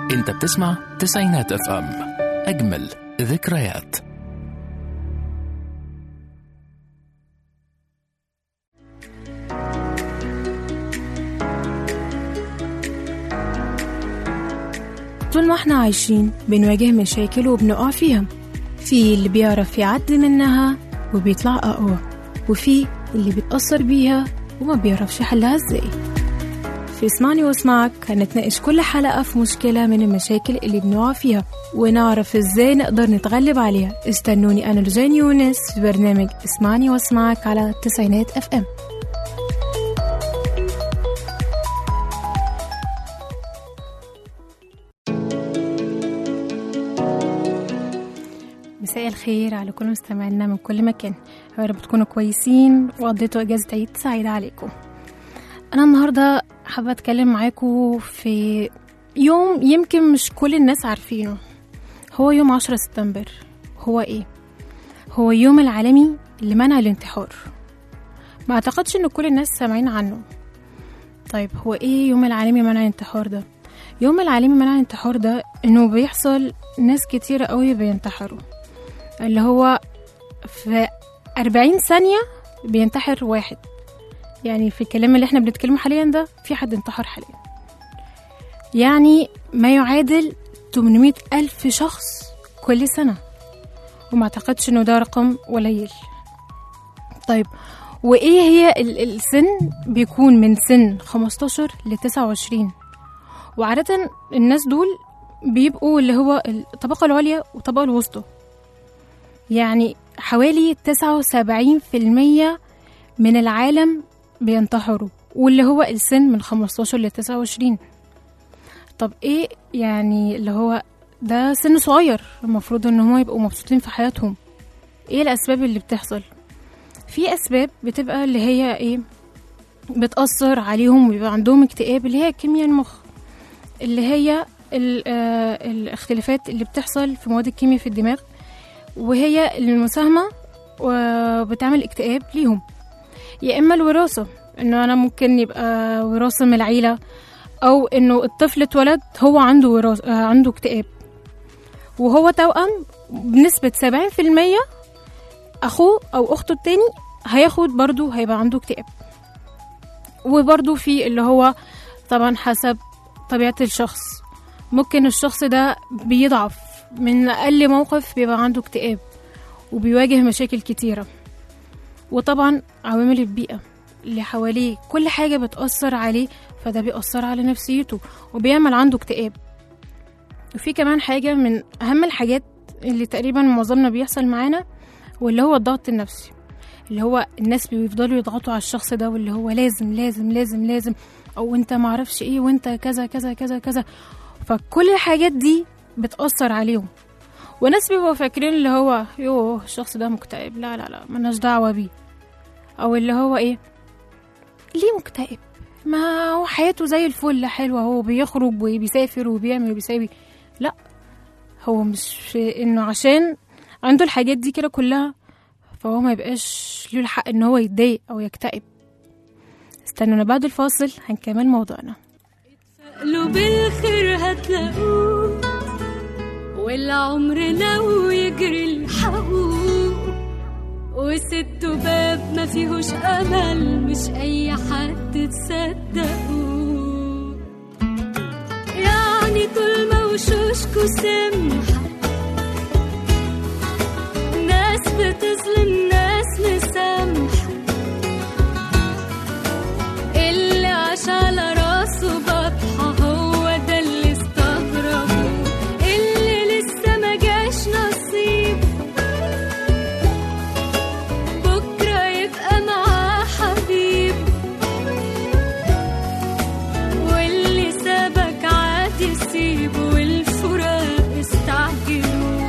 انت بتسمع تسعينات اف ام اجمل ذكريات طول ما احنا عايشين بنواجه مشاكل وبنقع فيها في اللي بيعرف يعدي منها وبيطلع أقوى وفي اللي بيتأثر بيها وما بيعرفش يحلها ازاي في اسمعني واسمعك هنتناقش كل حلقة في مشكلة من المشاكل اللي بنقع فيها ونعرف ازاي نقدر نتغلب عليها استنوني أنا لجان يونس في برنامج اسمعني واسمعك على تسعينات اف ام مساء الخير على كل مستمعينا من كل مكان يا رب تكونوا كويسين وقضيتوا اجازه عيد سعيده عليكم انا النهارده حابه اتكلم معاكم في يوم يمكن مش كل الناس عارفينه هو يوم عشرة سبتمبر هو ايه هو اليوم العالمي لمنع الانتحار ما اعتقدش ان كل الناس سامعين عنه طيب هو ايه يوم العالمي منع الانتحار ده يوم العالمي منع الانتحار ده انه بيحصل ناس كتيرة قوي بينتحروا اللي هو في أربعين ثانية بينتحر واحد يعني في الكلام اللي احنا بنتكلمه حاليا ده في حد انتحر حاليا يعني ما يعادل 800 ألف شخص كل سنة وما اعتقدش انه ده رقم قليل طيب وايه هي ال- السن بيكون من سن 15 ل 29 وعادة الناس دول بيبقوا اللي هو الطبقة العليا والطبقة الوسطى يعني حوالي 79% من العالم بينتحروا واللي هو السن من 15 ل 29 طب ايه يعني اللي هو ده سن صغير المفروض ان هم يبقوا مبسوطين في حياتهم ايه الاسباب اللي بتحصل في اسباب بتبقى اللي هي ايه بتأثر عليهم ويبقى عندهم اكتئاب اللي هي كيمياء المخ اللي هي ال- آه، الاختلافات اللي بتحصل في مواد الكيمياء في الدماغ وهي المساهمة وبتعمل اكتئاب ليهم يا إما الوراثة إنه أنا ممكن يبقى وراثة من العيلة أو إنه الطفل اتولد هو عنده وراثة آه، عنده اكتئاب وهو توأم بنسبة سبعين في المية أخوه أو أخته التاني هياخد برضو هيبقى عنده اكتئاب وبرضو في اللي هو طبعا حسب طبيعة الشخص ممكن الشخص ده بيضعف من أقل موقف بيبقى عنده اكتئاب وبيواجه مشاكل كتيرة وطبعا عوامل البيئة اللي حواليه كل حاجة بتأثر عليه فده بيأثر على نفسيته وبيعمل عنده اكتئاب وفي كمان حاجة من أهم الحاجات اللي تقريبا معظمنا بيحصل معانا واللي هو الضغط النفسي اللي هو الناس بيفضلوا يضغطوا على الشخص ده واللي هو لازم لازم لازم لازم او انت معرفش ايه وانت كذا كذا كذا كذا فكل الحاجات دي بتأثر عليهم وناس بيبقوا فاكرين اللي هو يوه الشخص ده مكتئب لا لا لا ملناش دعوة بيه او اللي هو ايه ليه مكتئب ما هو حياته زي الفل حلوة هو بيخرج وبيسافر وبيعمل وبيساوي لا هو مش انه عشان عنده الحاجات دي كده كلها فهو ما يبقاش له الحق ان هو يتضايق او يكتئب استنونا بعد الفاصل هنكمل موضوعنا له بالخير هتلاقوه والعمر لو يجري الحقوق وست باب ما فيهوش امل مش اي حد تصدقوه يعني طول ما وشوشكوا سمحة ناس بتظلم ناس مسامحة اللي عاش على راسه بطحة هو ده اللي استغربه اللي لسه ما جاش نصيب بكرة يبقى معاه حبيب واللي سابك عادي سيبه والفراق استعجلوا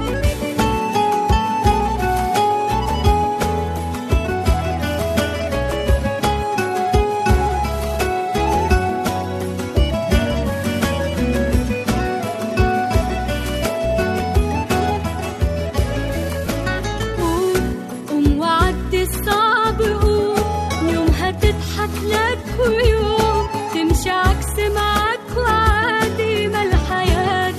قوم قوم وعدي الصعب قوم يوم هتضحك لك ويوم تمشي عكس معاك وعادي ما الحياة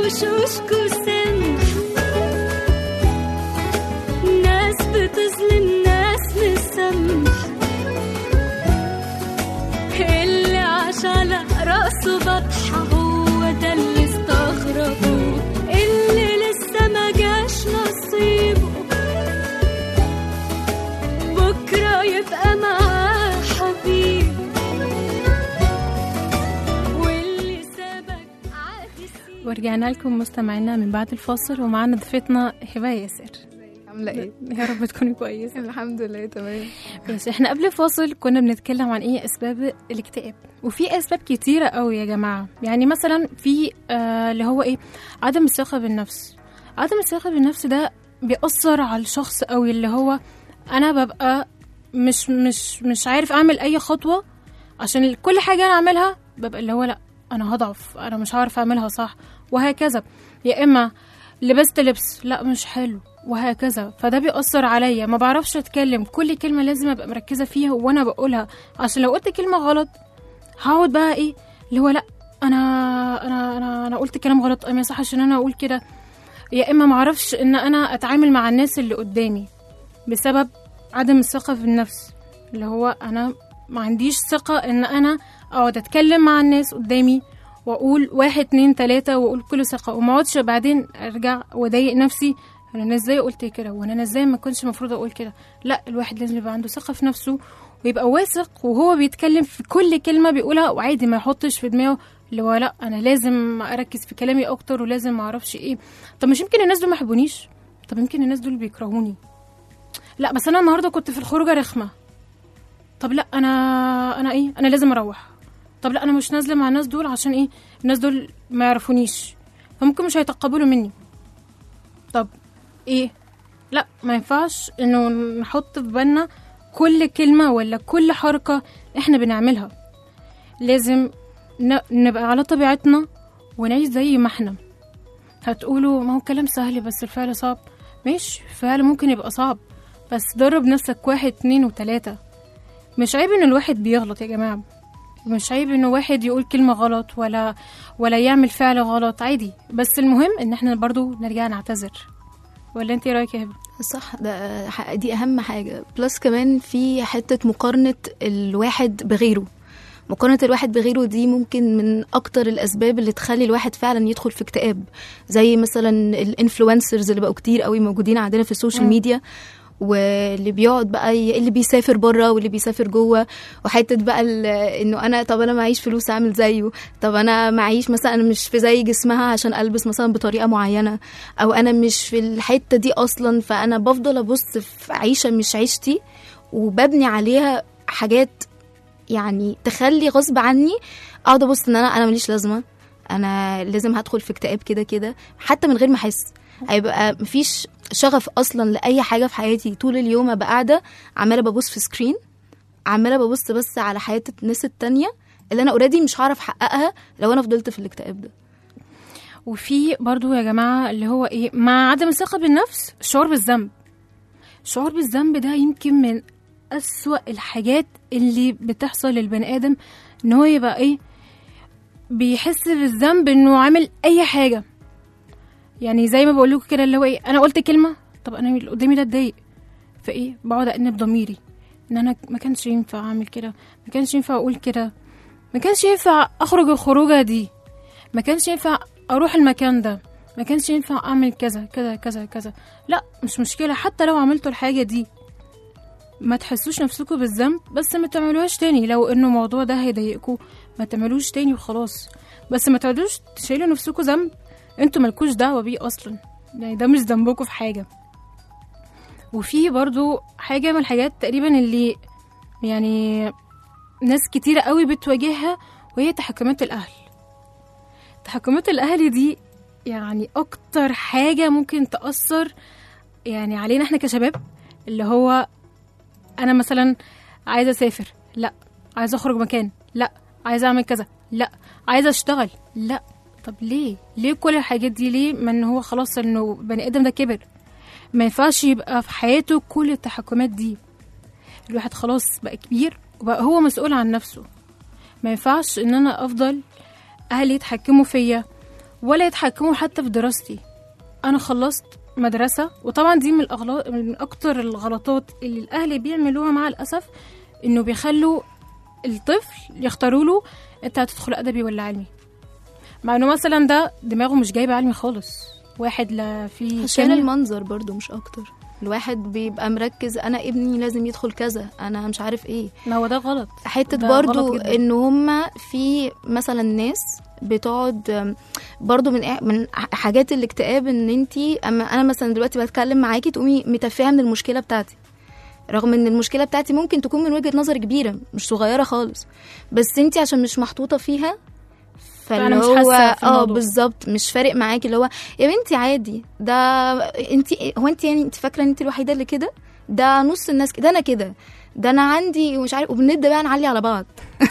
وشوشكوا سمح ناس بتظلم ناس مسمح اللي عاش على راسه بطحة هو ده اللي استغربوه اللي لسه ما جاش نصيبه بكرة يبقى معاه حبيب واللي سابك عادي سيب ورجعنا لكم مستمعينا من بعد الفاصل ومعانا ضيفتنا هبه ياسر عاملة ايه؟ يا رب تكوني كويسه الحمد لله تمام ماشي احنا قبل الفاصل كنا بنتكلم عن ايه اسباب الاكتئاب وفي اسباب كتيره قوي يا جماعه يعني مثلا في آه اللي هو ايه عدم الثقه بالنفس عدم الثقه بالنفس ده بيأثر على الشخص قوي اللي هو انا ببقى مش مش مش عارف اعمل اي خطوه عشان كل حاجه انا اعملها ببقى اللي هو لا انا هضعف انا مش عارف اعملها صح وهكذا يا اما لبست لبس لا مش حلو وهكذا فده بيأثر عليا ما بعرفش اتكلم كل كلمة لازم ابقى مركزة فيها وانا بقولها عشان لو قلت كلمة غلط هقعد بقى ايه اللي هو لا انا انا انا انا قلت كلام غلط ما يصحش ان انا اقول كده يا اما معرفش ان انا اتعامل مع الناس اللي قدامي بسبب عدم الثقة في النفس اللي هو انا ما عنديش ثقة ان انا اقعد اتكلم مع الناس قدامي واقول واحد اتنين تلاتة واقول كل ثقة وما اقعدش بعدين ارجع واضايق نفسي انا أنا ازاي قلت كده وانا أنا ازاي ما كنتش المفروض اقول كده لا الواحد لازم يبقى عنده ثقة في نفسه ويبقى واثق وهو بيتكلم في كل كلمة بيقولها وعادي ما يحطش في دماغه اللي هو لا انا لازم اركز في كلامي اكتر ولازم ما اعرفش ايه طب مش يمكن الناس دول ما يحبونيش طب يمكن الناس دول بيكرهوني لا بس انا النهارده كنت في الخروجه رخمه طب لا انا انا ايه انا لازم اروح طب لا انا مش نازله مع الناس دول عشان ايه الناس دول ما يعرفونيش فممكن مش هيتقبلوا مني طب ايه لا ما ينفعش انه نحط في بالنا كل كلمه ولا كل حركه احنا بنعملها لازم ن- نبقى على طبيعتنا ونعيش زي ما احنا هتقولوا ما هو كلام سهل بس الفعل صعب ماشي الفعل ممكن يبقى صعب بس درب نفسك واحد اتنين وتلاتة مش عيب ان الواحد بيغلط يا جماعة مش عيب ان واحد يقول كلمة غلط ولا ولا يعمل فعل غلط عادي بس المهم ان احنا برضو نرجع نعتذر ولا انت إيه رايك يا هبه صح ده ح- دي اهم حاجه بلس كمان في حته مقارنه الواحد بغيره مقارنة الواحد بغيره دي ممكن من أكتر الأسباب اللي تخلي الواحد فعلا يدخل في اكتئاب زي مثلا الانفلونسرز اللي بقوا كتير قوي موجودين عندنا في السوشيال مم. ميديا واللي بيقعد بقى ي- اللي بيسافر بره واللي بيسافر جوه وحته بقى ال- انه انا طب انا معيش فلوس اعمل زيه طب انا معيش مثلا انا مش في زي جسمها عشان البس مثلا بطريقه معينه او انا مش في الحته دي اصلا فانا بفضل ابص في عيشه مش عيشتي وببني عليها حاجات يعني تخلي غصب عني اقعد ابص ان انا انا ماليش لازمه انا لازم هدخل في اكتئاب كده كده حتى من غير ما احس هيبقى مفيش شغف اصلا لاي حاجه في حياتي طول اليوم ابقى قاعده عماله ببص في سكرين عماله ببص بس على حياه الناس التانية اللي انا اوريدي مش هعرف احققها لو انا فضلت في الاكتئاب ده وفي برضو يا جماعة اللي هو ايه مع عدم الثقة بالنفس الشعور بالذنب الشعور بالذنب ده يمكن من أسوأ الحاجات اللي بتحصل للبني آدم ان هو يبقى ايه بيحس بالذنب انه عامل اي حاجة يعني زي ما بقول لكم كده اللي هو ايه انا قلت كلمة طب انا اللي قدامي ده اتضايق فايه بقعد انب ضميري ان انا ما كانش ينفع اعمل كده ما كانش ينفع اقول كده ما كانش ينفع اخرج الخروجه دي ما كانش ينفع اروح المكان ده ما كانش ينفع اعمل كذا كذا كذا كذا لا مش مشكله حتى لو عملتوا الحاجه دي ما تحسوش نفسكم بالذنب بس ما تعملوهاش تاني لو انه الموضوع ده هيضايقكم ما تعملوش تاني وخلاص بس ما تقعدوش تشيلوا نفسكم ذنب انتوا مالكوش دعوه بيه اصلا يعني ده مش ذنبكم في حاجه وفي برضو حاجه من الحاجات تقريبا اللي يعني ناس كتيرة قوي بتواجهها وهي تحكمات الأهل تحكمات الأهل دي يعني أكتر حاجة ممكن تأثر يعني علينا احنا كشباب اللي هو أنا مثلا عايزة أسافر لا عايزة أخرج مكان لا عايزة أعمل كذا لا عايزة أشتغل لا طب ليه ليه كل الحاجات دي ليه ما ان هو خلاص انه بني ادم ده كبر ما ينفعش يبقى في حياته كل التحكمات دي الواحد خلاص بقى كبير وبقى هو مسؤول عن نفسه ما ينفعش ان انا افضل اهلي يتحكموا فيا ولا يتحكموا حتى في دراستي انا خلصت مدرسة وطبعا دي من, الأغلاط من أكتر الغلطات اللي الأهل بيعملوها مع الأسف إنه بيخلوا الطفل يختاروا له أنت هتدخل أدبي ولا علمي مع إنه مثلا ده دماغه مش جايبة علمي خالص واحد لا في عشان كان- المنظر برضو مش اكتر الواحد بيبقى مركز انا ابني لازم يدخل كذا انا مش عارف ايه ما هو ده غلط حته ده برضو غلط جدا. ان هما في مثلا ناس بتقعد أم، برضو من من حاجات الاكتئاب ان انتي اما انا مثلا دلوقتي بتكلم معاكي تقومي متفهه من المشكله بتاعتي رغم ان المشكله بتاعتي ممكن تكون من وجهه نظر كبيره مش صغيره خالص بس انتي عشان مش محطوطه فيها فأنا فاللي مش هو حاسة في اه الموضوع. بالظبط مش فارق معاكي اللي هو يا بنتي عادي ده انتي هو انتي يعني انت فاكره ان انت الوحيده اللي كده ده نص الناس كده انا كده ده انا عندي ومش عارف وبنبدا بقى نعلي على بعض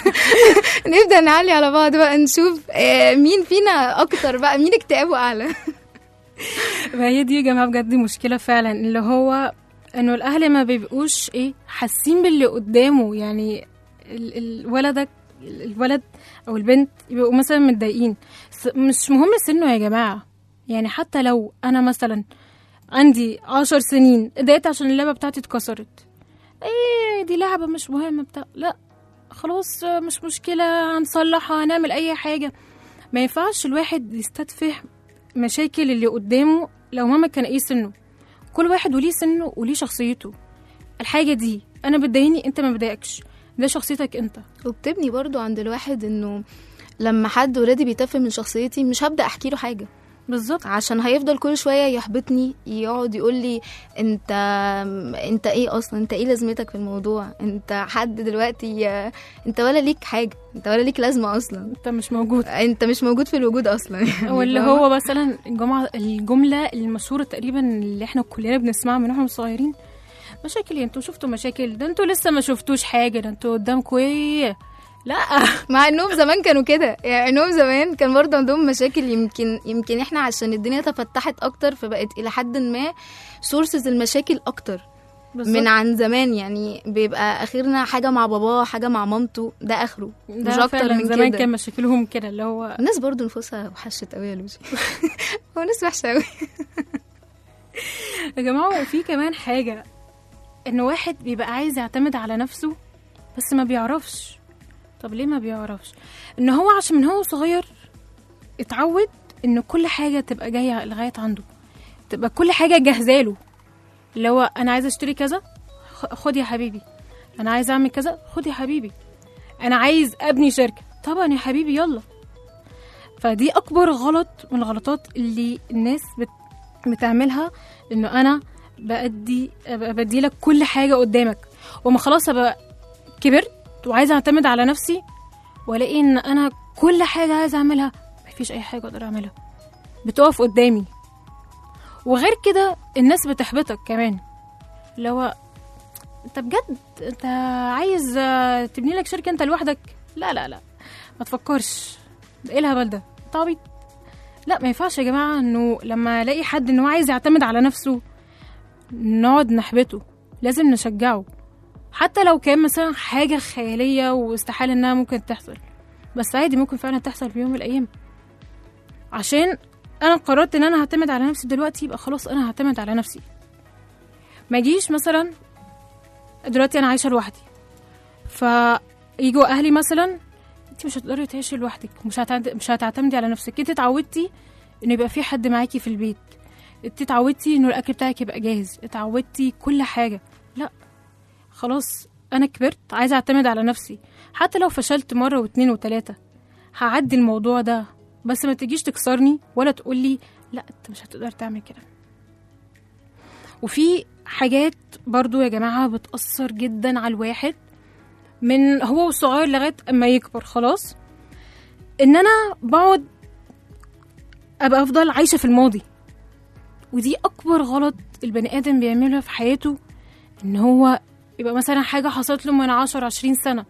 نبدا نعلي على بعض بقى نشوف آه، مين فينا اكتر بقى مين اكتئابه اعلى ما هي دي يا جماعه بجد مشكله فعلا اللي هو انه الاهل ما بيبقوش ايه حاسين باللي قدامه يعني ال- الولدك الولد او البنت يبقوا مثلا متضايقين س- مش مهم سنه يا جماعه يعني حتى لو انا مثلا عندي عشر سنين اتضايقت عشان اللعبه بتاعتي اتكسرت ايه دي لعبه مش مهمه بتاع لا خلاص مش مشكله هنصلحها هنعمل اي حاجه ما ينفعش الواحد يستتفه مشاكل اللي قدامه لو مهما كان ايه سنه كل واحد وليه سنه وليه شخصيته الحاجه دي انا بتضايقني انت ما بتضايقكش ده شخصيتك انت وبتبني برضو عند الواحد انه لما حد اوريدي بيتفه من شخصيتي مش هبدا احكي له حاجه بالظبط عشان هيفضل كل شويه يحبطني يقعد يقول لي انت انت ايه اصلا انت ايه لازمتك في الموضوع انت حد دلوقتي انت ولا ليك حاجه انت ولا ليك لازمه اصلا انت مش موجود انت مش موجود في الوجود اصلا يعني واللي فاهمة؟ هو مثلا الجمعة الجملة المشهورة تقريبا اللي احنا كلنا بنسمعها من واحنا صغيرين مشاكل إيه؟ انتوا شفتوا مشاكل ده انتوا لسه ما شفتوش حاجة ده انتوا قدامكوا ايه لا مع انهم زمان كانوا كده يعني انهم زمان كان برضه عندهم مشاكل يمكن يمكن احنا عشان الدنيا تفتحت اكتر فبقت الى حد ما سورسز المشاكل اكتر من عن زمان يعني بيبقى اخرنا حاجه مع باباه حاجه مع مامته ده اخره مش ده اكتر فعلا من زمان كده كان مشاكلهم كده اللي هو الناس برضو نفوسها وحشت قوي يا لوجي هو ناس وحشه قوي يا جماعة وفي كمان حاجة إن واحد بيبقى عايز يعتمد على نفسه بس ما بيعرفش طب ليه ما بيعرفش إن هو عشان من هو صغير اتعود إن كل حاجة تبقى جاية لغاية عنده تبقى كل حاجة جاهزة له اللي هو أنا عايز أشتري كذا خ- خد يا حبيبي أنا عايز أعمل كذا خد يا حبيبي أنا عايز أبني شركة طبعا يا حبيبي يلا فدي أكبر غلط من الغلطات اللي الناس بت بتعملها انه انا بأدي أبقى بدي لك كل حاجه قدامك وما خلاص ابقى كبرت وعايزه اعتمد على نفسي والاقي ان انا كل حاجه عايزه اعملها مفيش اي حاجه اقدر اعملها بتقف قدامي وغير كده الناس بتحبطك كمان اللي هو انت بجد انت عايز آه، تبني لك شركه انت لوحدك لا لا لا ما تفكرش ده ايه الهبل ده أنت عبيط لا ما ينفعش يا جماعه انه لما الاقي حد ان هو عايز يعتمد على نفسه نقعد نحبطه لازم نشجعه حتى لو كان مثلا حاجه خياليه واستحاله انها ممكن تحصل بس عادي ممكن فعلا تحصل في يوم من الايام عشان انا قررت ان انا هعتمد على نفسي دلوقتي يبقى خلاص انا هعتمد على نفسي ما اجيش مثلا دلوقتي انا عايشه لوحدي فيجوا اهلي مثلا انت مش هتقدري تعيشي لوحدك مش هتعد... مش هتعتمدي على نفسك انت اتعودتي ان يبقى في حد معاكي في البيت انت اتعودتي انه الاكل بتاعك يبقى جاهز اتعودتي كل حاجه لا خلاص انا كبرت عايزه اعتمد على نفسي حتى لو فشلت مره واتنين وتلاته هعدي الموضوع ده بس ما تجيش تكسرني ولا تقولي لا انت مش هتقدر تعمل كده وفي حاجات برضو يا جماعه بتاثر جدا على الواحد من هو والصغير لغايه اما يكبر خلاص ان انا بقعد ابقى افضل عايشه في الماضي ودي اكبر غلط البني ادم بيعملها في حياته ان هو يبقى مثلا حاجه حصلت له من عشر عشرين سنه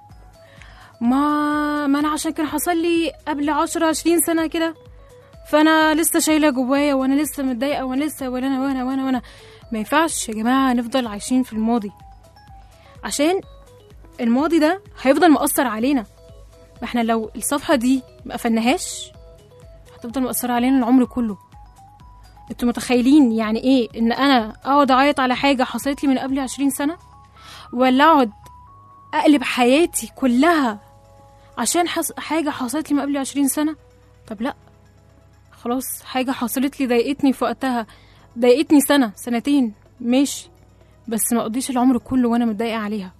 ما ما انا عشان كان حصل لي قبل عشر عشرين سنه كده فانا لسه شايله جوايا وانا لسه متضايقه وانا لسه وانا انا وانا وانا وانا ما ينفعش يا جماعه نفضل عايشين في الماضي عشان الماضي ده هيفضل مؤثر علينا ما احنا لو الصفحة دي ما قفلناهاش هتفضل مأثرة علينا العمر كله انتوا متخيلين يعني ايه ان انا اقعد اعيط على حاجة حصلت لي من قبل عشرين سنة ولا اقعد اقلب حياتي كلها عشان حص... حاجة حصلت لي من قبل عشرين سنة طب لا خلاص حاجة حصلت لي ضايقتني في وقتها ضايقتني سنة سنتين ماشي بس ما اقضيش العمر كله وانا متضايقة عليها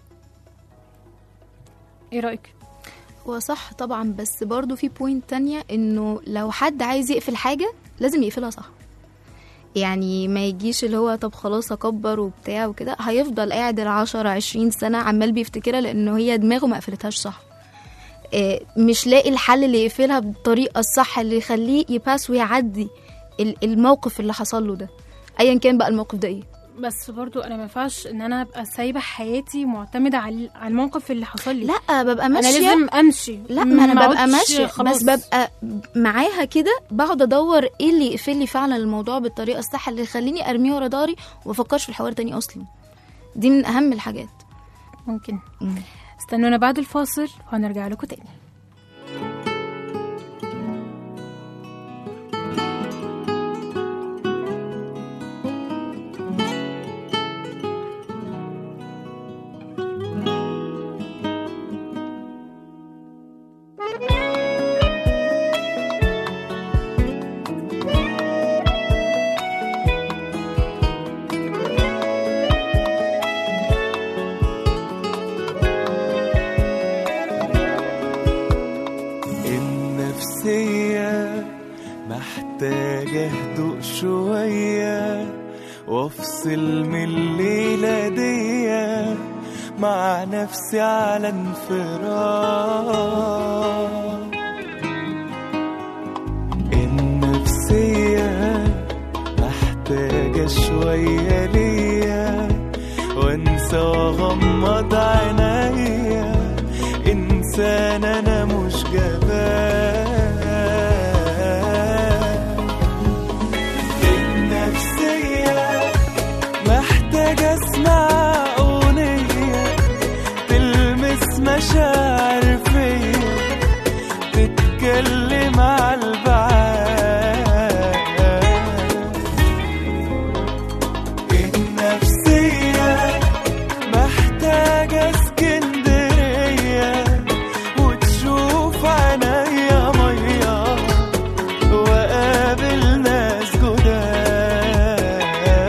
ايه رأيك؟ هو صح طبعا بس برضو في بوينت تانية انه لو حد عايز يقفل حاجة لازم يقفلها صح يعني ما يجيش اللي هو طب خلاص اكبر وبتاع وكده هيفضل قاعد العشرة عشرين سنة عمال بيفتكرها لانه هي دماغه ما قفلتهاش صح آه، مش لاقي الحل اللي يقفلها بالطريقة الصح اللي يخليه يباس ويعدي ال- الموقف اللي حصل له ده ايا كان بقى الموقف ده ايه بس برضو انا ما ينفعش ان انا ابقى سايبه حياتي معتمده على على الموقف اللي حصل لي لا ببقى انا ماشية لازم امشي لا ما انا ببقى اقعدش ماشيه خلاص. بس ببقى معاها كده بقعد ادور ايه اللي يقفل لي فعلا الموضوع بالطريقه الصح اللي يخليني ارميه ورا داري وما افكرش في الحوار تاني اصلا دي من اهم الحاجات ممكن مم. استنونا بعد الفاصل وهنرجع لكم تاني النفسية محتاجة هدوء شوية وافصل من الليلة دي مع نفسي على انفراد النفسية محتاجة شوية ليا وانسى واغمض عينيا انسان انا مش جبان النفسية محتاجة اسمع اغنية تلمس مشاعر فيا تتكلم على البعاد النفسية محتاجة اسكندرية وتشوف عينيا مية وقابل ناس جداد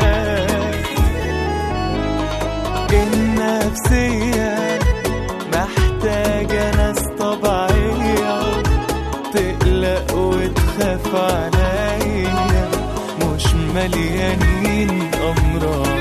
النفسية محتاجة ناس طبيعية تقلق وتخاف عليا مش مليانين أمراض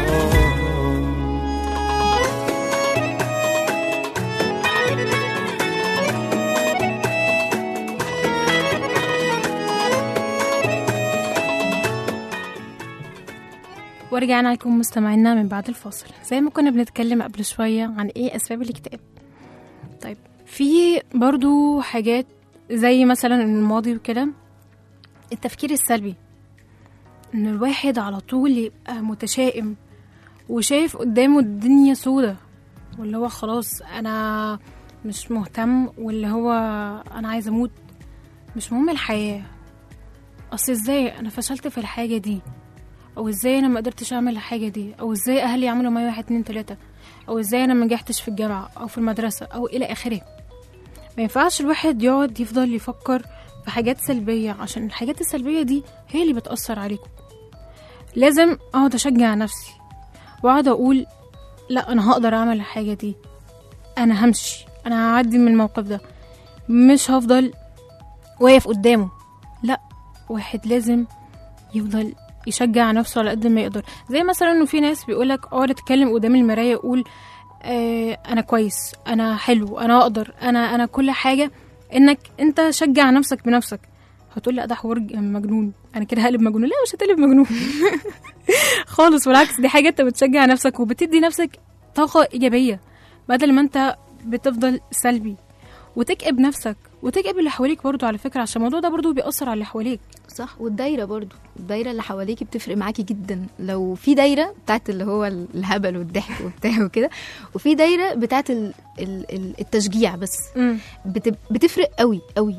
ورجعنا لكم مستمعينا من بعد الفاصل زي ما كنا بنتكلم قبل شوية عن ايه أسباب الاكتئاب طيب في برضو حاجات زي مثلا الماضي وكده التفكير السلبي ان الواحد على طول يبقى متشائم وشايف قدامه الدنيا سودة واللي هو خلاص انا مش مهتم واللي هو انا عايز اموت مش مهم الحياة اصل ازاي انا فشلت في الحاجة دي او ازاي انا ما قدرتش اعمل الحاجه دي او ازاي اهلي يعملوا معايا واحد اتنين تلاته او ازاي انا ما نجحتش في الجامعه او في المدرسه او الى اخره ما ينفعش الواحد يقعد يفضل يفكر في حاجات سلبيه عشان الحاجات السلبيه دي هي اللي بتاثر عليكم لازم اقعد اشجع نفسي واقعد اقول لا انا هقدر اعمل الحاجه دي انا همشي انا هعدي من الموقف ده مش هفضل واقف قدامه لا واحد لازم يفضل يشجع نفسه على قد ما يقدر زي مثلا انه في ناس بيقولك اقعد اتكلم قدام المرايه يقول آه انا كويس انا حلو انا اقدر انا انا كل حاجه انك انت شجع نفسك بنفسك هتقول لا ده حوار ج- مجنون انا كده هقلب مجنون لا مش هتقلب مجنون خالص بالعكس دي حاجه انت بتشجع نفسك وبتدي نفسك طاقه ايجابيه بدل ما انت بتفضل سلبي وتكئب نفسك وتكئب اللي حواليك برضو على فكره عشان الموضوع ده برضو بيأثر على اللي حواليك صح والدايره برضو الدايره اللي حواليكي بتفرق معاكي جدا لو في دايره بتاعت اللي هو الهبل والضحك وبتاع وكده وفي دايره بتاعت ال- ال- ال- التشجيع بس مم. بت- بتفرق قوي قوي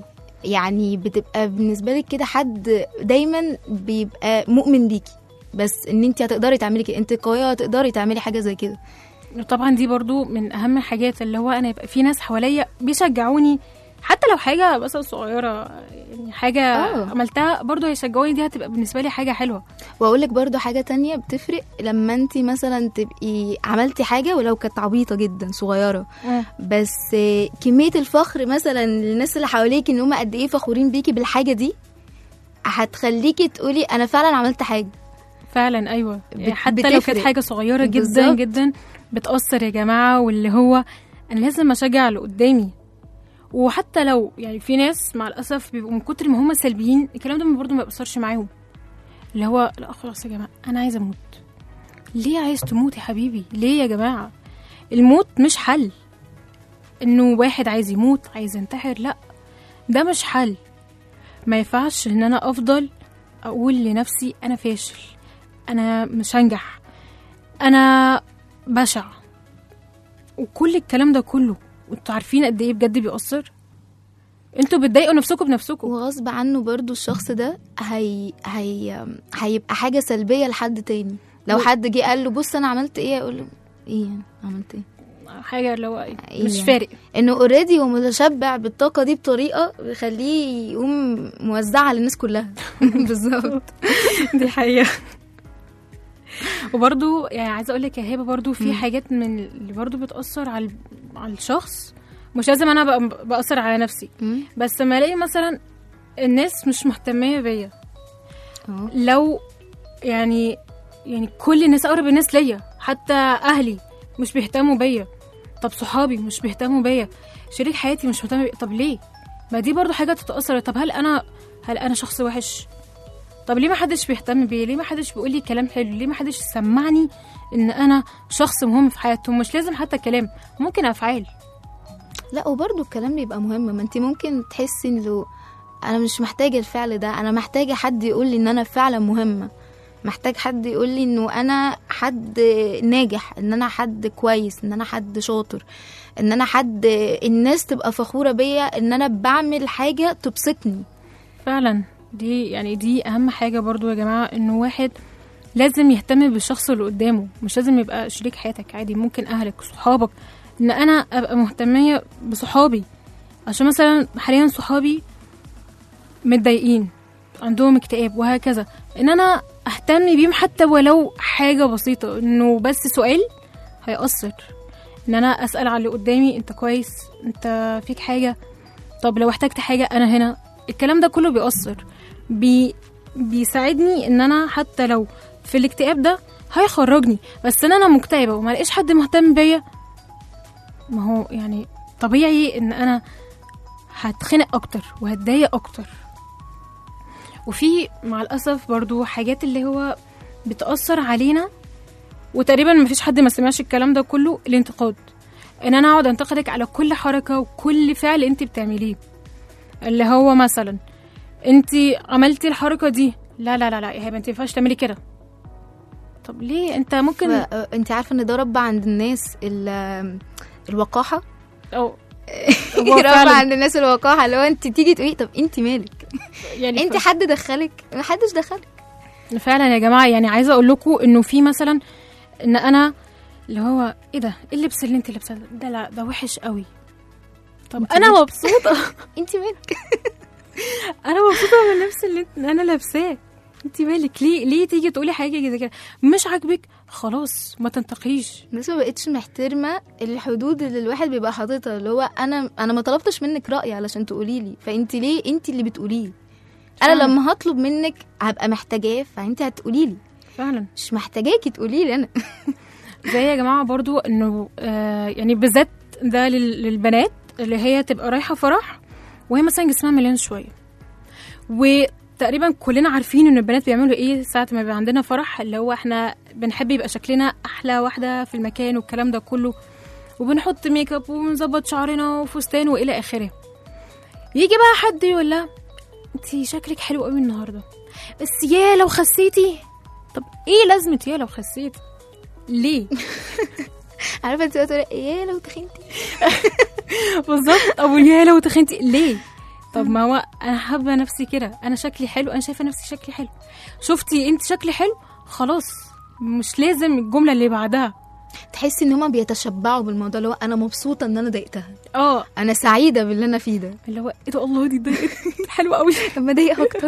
يعني بتبقى بالنسبه لك كده حد دايما بيبقى مؤمن بيكي بس ان انت هتقدري تعملي كده انت قويه هتقدري تعملي حاجه زي كده طبعا دي برضو من اهم الحاجات اللي هو انا يبقى في ناس حواليا بيشجعوني حتى لو حاجه مثلا صغيره يعني حاجه آه. عملتها برضو هيشجعوني دي هتبقى بالنسبه لي حاجه حلوه واقول لك برضو حاجه تانية بتفرق لما انت مثلا تبقي عملتي حاجه ولو كانت عبيطه جدا صغيره بس آه، كميه الفخر مثلا للناس اللي حواليك ان هم قد ايه فخورين بيكي بالحاجه دي هتخليكي تقولي انا فعلا عملت حاجه فعلا ايوه بت- حتى لو كانت بتفرق. حاجه صغيره جدا بالظبط. جدا بتاثر يا جماعه واللي هو انا لازم اشجع اللي قدامي وحتى لو يعني في ناس مع الاسف بيبقوا من كتر ما هم سلبيين الكلام ده برضه ما بيأثرش معاهم اللي هو لا خلاص يا جماعه انا عايزه اموت ليه عايز تموت يا حبيبي ليه يا جماعه الموت مش حل انه واحد عايز يموت عايز ينتحر لا ده مش حل ما ينفعش ان انا افضل اقول لنفسي انا فاشل انا مش هنجح انا بشع وكل الكلام ده كله وانتوا عارفين قد ايه بجد بيأثر انتوا بتضايقوا نفسكم بنفسكم وغصب عنه برضو الشخص ده هي هي هيبقى حاجه سلبيه لحد تاني لو و- حد جه قال له بص انا عملت ايه اقول له ايه يعني عملت ايه حاجه اللي هو إيه مش يعني؟ فارق انه اوريدي هو متشبع بالطاقه دي بطريقه بيخليه يقوم موزعها للناس كلها بالظبط دي حقيقة وبرضو يعني عايزة اقول لك يا هبة برضو في مم. حاجات من اللي برضو بتأثر على على الشخص مش لازم انا بقى بأثر على نفسي بس لما الاقي مثلا الناس مش مهتمية بيا اه لو يعني يعني كل الناس اقرب الناس ليا حتى اهلي مش بيهتموا بيا طب صحابي مش بيهتموا بيا شريك حياتي مش مهتم بيا طب ليه ما دي برضو حاجه تتاثر طب هل انا هل انا شخص وحش طب ليه ما حدش بيهتم بيا ليه ما حدش بيقول لي كلام حلو ليه ما حدش سمعني ان انا شخص مهم في حياتهم مش لازم حتى كلام ممكن افعال لا وبرضه الكلام بيبقى مهم ما انت ممكن تحسي انه انا مش محتاجه الفعل ده انا محتاجه حد يقول لي ان انا فعلا مهمه محتاج حد يقول لي انه انا حد ناجح ان انا حد كويس ان انا حد شاطر ان انا حد الناس تبقى فخوره بيا ان انا بعمل حاجه تبسطني فعلا دي يعني دي اهم حاجه برضو يا جماعه انه واحد لازم يهتم بالشخص اللي قدامه مش لازم يبقى شريك حياتك عادي ممكن اهلك صحابك ان انا ابقى مهتميه بصحابي عشان مثلا حاليا صحابي متضايقين عندهم اكتئاب وهكذا ان انا اهتم بيهم حتى ولو حاجه بسيطه انه بس سؤال هيأثر ان انا اسال على اللي قدامي انت كويس انت فيك حاجه طب لو احتجت حاجه انا هنا الكلام ده كله بيأثر بي بيساعدني ان انا حتى لو في الاكتئاب ده هيخرجني بس ان انا مكتئبه وما لقيش حد مهتم بيا ما هو يعني طبيعي ان انا هتخنق اكتر وهتضايق اكتر وفي مع الاسف برضو حاجات اللي هو بتأثر علينا وتقريبا مفيش حد ما سمعش الكلام ده كله الانتقاد ان انا اقعد انتقدك على كل حركه وكل فعل انت بتعمليه اللي هو مثلا انت عملتي الحركه دي لا لا لا لا يا هبه انت ما ينفعش تعملي كده طب ليه انت ممكن انت عارفه ان ده رب عند الناس ال- الوقاحه او هو رب فعلا عند الناس الوقاحه اللي هو انت تيجي تقولي طب انت مالك يعني انت حد دخلك ما حدش دخلك فعلا يا جماعه يعني عايزه اقول لكم انه في مثلا ان انا اللي هو ايه ده ايه اللبس اللي انت لابساه ده؟ ده لا ده وحش قوي طب انت انا مالك؟ مبسوطه انت مالك انا مبسوطه من اللبس اللي انت- انا لابساه انت مالك ليه ليه تيجي تقولي حاجه كده كده مش عاجبك خلاص ما تنتقيش الناس ما بقتش محترمه الحدود اللي الواحد بيبقى حاططها اللي هو انا انا ما طلبتش منك راي علشان تقولي لي فانت ليه انت اللي بتقوليه انا فعلا. لما هطلب منك هبقى محتاجاه فانت هتقولي لي فعلا مش محتاجاكي تقولي لي انا زي يا جماعه برضو انه آه يعني بالذات ده لل- للبنات اللي هي تبقى رايحه فرح وهي مثلا جسمها مليان شويه وتقريبا كلنا عارفين ان البنات بيعملوا ايه ساعه ما بيبقى عندنا فرح اللي هو احنا بنحب يبقى شكلنا احلى واحده في المكان والكلام ده كله وبنحط ميك اب ونظبط شعرنا وفستان والى اخره يجي بقى حد يقول لها انت شكلك حلو قوي النهارده بس يا لو خسيتي طب ايه لازمه يا لو خسيتي ليه عارفه انت بتقولي ايه لو تخنتي بالظبط ابو يا لو تخنتي ليه طب ما هو انا حابه نفسي كده انا شكلي حلو انا شايفه نفسي شكلي حلو شفتي انت شكلي حلو خلاص مش لازم الجمله اللي بعدها تحسي ان هما بيتشبعوا بالموضوع اللي هو انا مبسوطه ان انا ضايقتها اه انا سعيده باللي انا فيه ده اللي هو ايه ده الله دي ضايقت حلوه قوي طب ما اضايق اكتر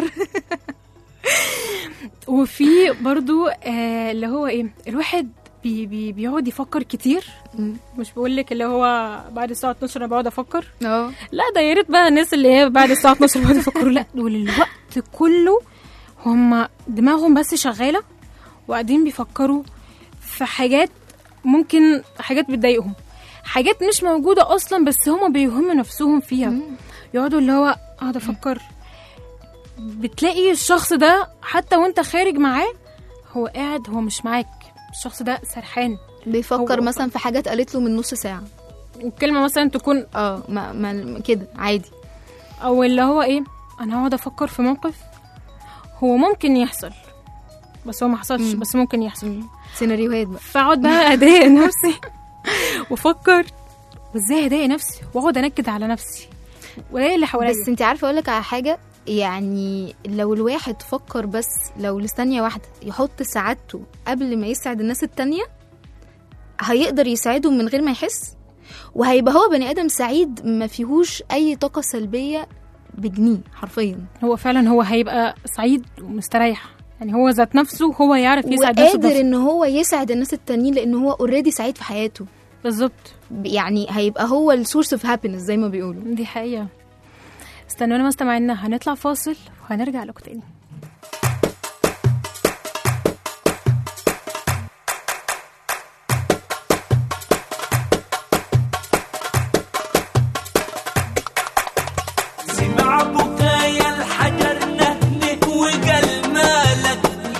وفي برضو آه اللي هو ايه الواحد بي بي بيقعد يفكر كتير مش بقول لك اللي هو بعد الساعه 12 انا بقعد افكر اه لا ده يا ريت بقى الناس اللي هي بعد الساعه 12 بيقعدوا يفكروا لا دول الوقت كله هم دماغهم بس شغاله وقاعدين بيفكروا في حاجات ممكن حاجات بتضايقهم حاجات مش موجوده اصلا بس هم بيوهموا نفسهم فيها يقعدوا اللي هو اقعد افكر بتلاقي الشخص ده حتى وانت خارج معاه هو قاعد هو مش معاك الشخص ده سرحان بيفكر هو- مثلا في حاجات قالت له من نص ساعه والكلمه مثلا تكون اه ما, ما كده عادي او اللي هو ايه انا هقعد افكر في موقف هو ممكن يحصل بس هو ما حصلش مم. بس ممكن يحصل سيناريوهات بقى فاقعد بقى اضايق نفسي وافكر وازاي اضايق نفسي واقعد انكد على نفسي واضايق اللي حواليا بس انت عارفه اقول لك على حاجه يعني لو الواحد فكر بس لو لثانيه واحده يحط سعادته قبل ما يسعد الناس التانية هيقدر يساعدهم من غير ما يحس وهيبقى هو بني ادم سعيد ما فيهوش اي طاقه سلبيه بجنيه حرفيا هو فعلا هو هيبقى سعيد ومستريح يعني هو ذات نفسه هو يعرف يسعد نفسه وقادر بنفسه. ان هو يسعد الناس التانيين لان هو اوريدي سعيد في حياته بالظبط يعني هيبقى هو السورس اوف هابينس زي ما بيقولوا دي حقيقة استنونا مستمعينا هنطلع فاصل وهنرجع لكم تاني سمع بكايا الحجر نهنه وقال مالك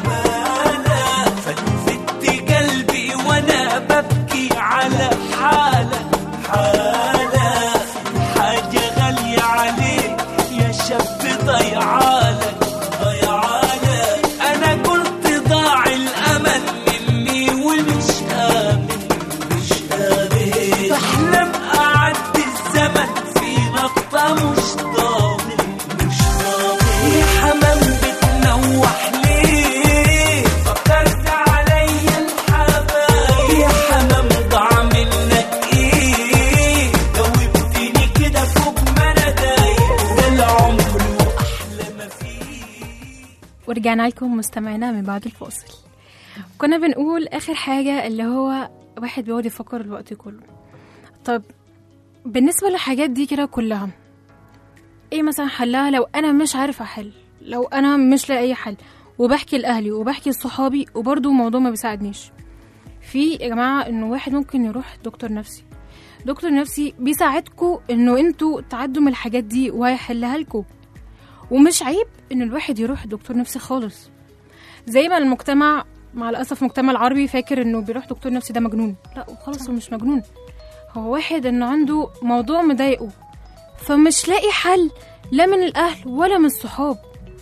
مالك فلفت قلبي وانا ببكي على حالك حالك حاجة غالية عليك يا شاب ضيعالك ضيعالك انا قلت ضاع الامل مني ومش امن مش امن بحلم اعدي الزمن في نقطة مش ضامن مش ضامن يا حمام بتنوح ليه فكرت عليا الحبايب يا حمام ضاع منك ايه جاوبتني كده فوق ما انا دايق ده العمر واحلى ما فيه ورجعنا لكم مستمعينا من بعد الفاصل كنا بنقول آخر حاجة اللي هو واحد بيقعد يفكر الوقت كله طب بالنسبة للحاجات دي كده كلها ايه مثلا حلها لو انا مش عارفة احل لو انا مش لاقي اي حل وبحكي لاهلي وبحكي لصحابي وبرضه الموضوع ما بيساعدنيش في يا جماعة انه واحد ممكن يروح دكتور نفسي دكتور نفسي بيساعدكوا انه انتوا تعدوا من الحاجات دي وهيحلها لكم ومش عيب ان الواحد يروح دكتور نفسي خالص زي ما المجتمع مع الاسف المجتمع العربي فاكر انه بيروح دكتور نفسي ده مجنون لا وخلاص هو مش مجنون هو واحد انه عنده موضوع مضايقه فمش لاقي حل لا من الاهل ولا من الصحاب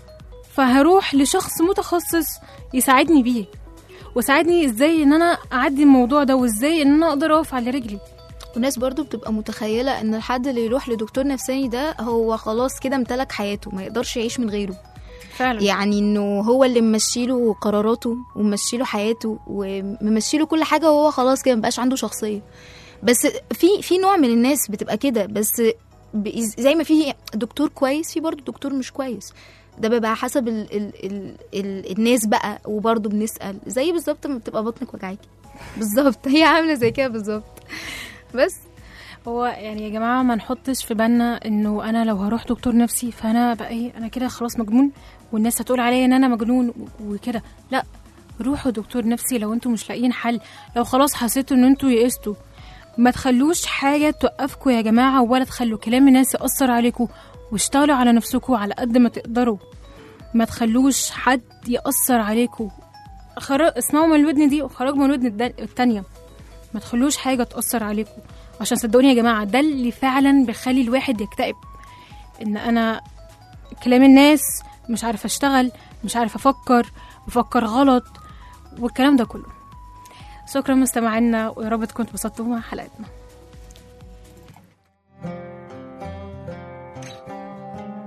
فهروح لشخص متخصص يساعدني بيه وساعدني ازاي ان انا اعدي الموضوع ده وازاي ان انا اقدر اقف على رجلي وناس برضو بتبقى متخيلة ان الحد اللي يروح لدكتور نفساني ده هو خلاص كده امتلك حياته ما يقدرش يعيش من غيره فعلا يعني انه هو اللي ممشيله قراراته وممشيله حياته وممشيله كل حاجة وهو خلاص كده مبقاش عنده شخصية بس في في نوع من الناس بتبقى كده بس ب- زي ما في دكتور كويس في برضه دكتور مش كويس ده بيبقى حسب ال ال ال ال الناس بقى وبرضه بنسأل زي بالظبط ما بتبقى بطنك وجعاكي بالظبط هي عاملة زي كده بالظبط بس هو يعني يا جماعة ما نحطش في بالنا انه انا لو هروح دكتور نفسي فانا بقى ايه انا كده خلاص مجنون والناس هتقول عليا ان انا مجنون و- وكده لا روحوا دكتور نفسي لو انتوا مش لاقيين حل لو خلاص حسيتوا ان انتوا يئستوا ما تخلوش حاجة توقفكم يا جماعة ولا تخلوا كلام الناس يأثر عليكم واشتغلوا على نفسكم على قد ما تقدروا ما تخلوش حد يأثر عليكم خرج اسمعوا من الودن دي وخرجوا من الودن الد- التانية ما تخلوش حاجة تأثر عليكم عشان صدقوني يا جماعة ده اللي فعلا بيخلي الواحد يكتئب ان انا كلام الناس مش عارفة اشتغل مش عارفة افكر بفكر غلط والكلام ده كله شكرا مستمعينا ويا رب تكونوا اتبسطتوا مع حلقتنا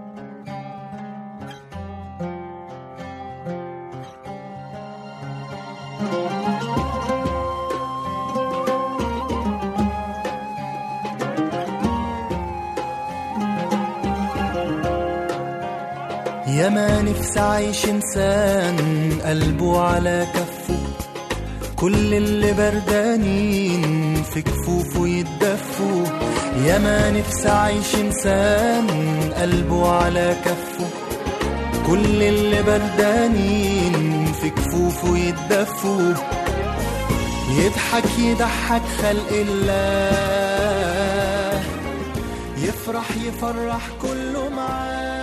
يا ما نفسي أعيش إنسان قلبه على كفه كل اللي بردانين في كفوفه يتدفوا يا ما نفسي أعيش إنسان قلبه على كفه كل اللي بردانين في كفوفه يتدفوا يضحك يضحك خلق الله يفرح يفرح كله معاه